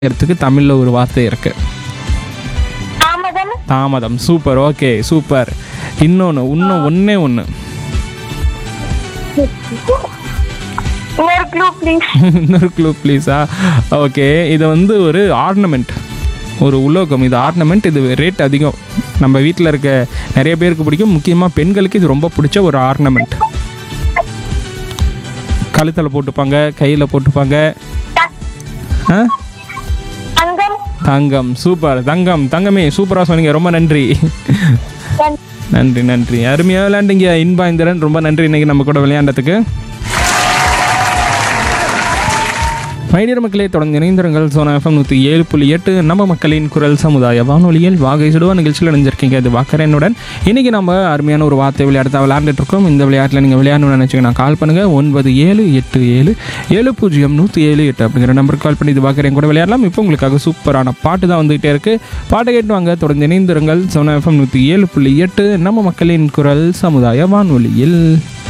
இருக்கிறதுக்கு தமிழில் ஒரு வார்த்தை இருக்கு தாமதம் தாமதம் சூப்பர் ஓகே சூப்பர் இன்னொன்று இன்னும் ஒன்றே ஒன்று இன்னொரு க்ளூ ப்ளீஸ் இன்னொரு க்ளூ ப்ளீஸா ஓகே இது வந்து ஒரு ஆர்னமெண்ட் ஒரு உலோகம் இது ஆர்னமெண்ட் இது ரேட் அதிகம் நம்ம வீட்டில் இருக்க நிறைய பேருக்கு பிடிக்கும் முக்கியமாக பெண்களுக்கு இது ரொம்ப பிடிச்ச ஒரு ஆர்னமெண்ட் கழுத்தில் போட்டுப்பாங்க கையில் போட்டுப்பாங்க ஆ தங்கம் தங்கம் சூப்பர் தங்கம் தங்கமே சூப்பராக சொன்னீங்க ரொம்ப நன்றி நன்றி நன்றி அருமையாக விளையாண்டீங்க இன்பா இந்திரன் ரொம்ப நன்றி இன்னைக்கு நம்ம கூட விளையாண்டதுக்கு மைடியர் மக்களே தொடர்ந்து இணைந்திருங்கள் சோனா எஃப்எம் நூற்றி ஏழு புள்ளி எட்டு நம்ம மக்களின் குரல் சமுதாய வானொலியில் வாகை சுடுவா நிகழ்ச்சியில் இணைஞ்சிருக்கீங்க அது வாக்கரனுடன் இன்றைக்கி நம்ம அருமையான ஒரு வார்த்தை விளையாட்டு தான் விளையாண்டுட்டு இருக்கோம் இந்த விளையாட்டில் நீங்கள் விளையாடணும்னு நினச்சிங்கன்னா கால் பண்ணுங்கள் ஒன்பது ஏழு எட்டு ஏழு ஏழு பூஜ்ஜியம் நூற்றி ஏழு எட்டு அப்படிங்கிற நம்பருக்கு கால் பண்ணி இது வாக்கரன் கூட விளையாடலாம் இப்போ உங்களுக்காக சூப்பரான பாட்டு தான் வந்துகிட்டே இருக்குது பாட்டை கேட்டு வாங்க தொடர்ந்து இணைந்திருங்கள் சோனா எஃப்எம் நூற்றி ஏழு புள்ளி எட்டு நம்ம மக்களின் குரல் சமுதாய வானொலியில்